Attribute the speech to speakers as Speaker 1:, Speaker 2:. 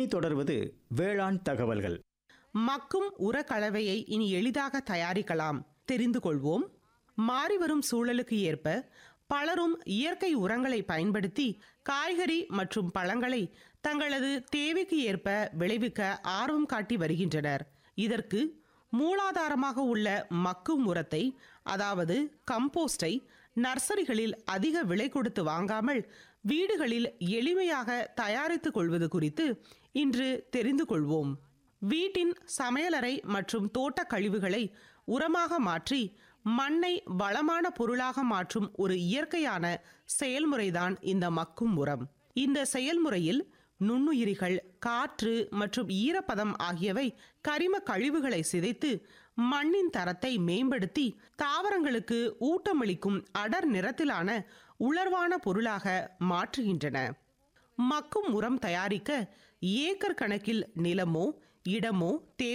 Speaker 1: தொடர்வது வேளாண் தகவல்கள்
Speaker 2: மக்கும் உர கலவையை இனி எளிதாக தயாரிக்கலாம் தெரிந்து கொள்வோம் மாறிவரும் சூழலுக்கு ஏற்ப பலரும் இயற்கை உரங்களை பயன்படுத்தி காய்கறி மற்றும் பழங்களை தங்களது தேவைக்கு ஏற்ப விளைவிக்க ஆர்வம் காட்டி வருகின்றனர் இதற்கு மூலாதாரமாக உள்ள மக்கும் உரத்தை அதாவது கம்போஸ்டை நர்சரிகளில் அதிக விலை கொடுத்து வாங்காமல் வீடுகளில் எளிமையாக தயாரித்துக் கொள்வது குறித்து இன்று தெரிந்து கொள்வோம் வீட்டின் சமையலறை மற்றும் தோட்டக் கழிவுகளை உரமாக மாற்றி மண்ணை வளமான பொருளாக மாற்றும் ஒரு இயற்கையான செயல்முறைதான் இந்த மக்கும் உரம் இந்த செயல்முறையில் நுண்ணுயிரிகள் காற்று மற்றும் ஈரப்பதம் ஆகியவை கரிம கழிவுகளை சிதைத்து மண்ணின் தரத்தை மேம்படுத்தி தாவரங்களுக்கு ஊட்டமளிக்கும் அடர் நிறத்திலான உலர்வான பொருளாக மாற்றுகின்றன மக்கும் உரம் தயாரிக்க ஏக்கர் கணக்கில் நிலமோ இடமோ தேவை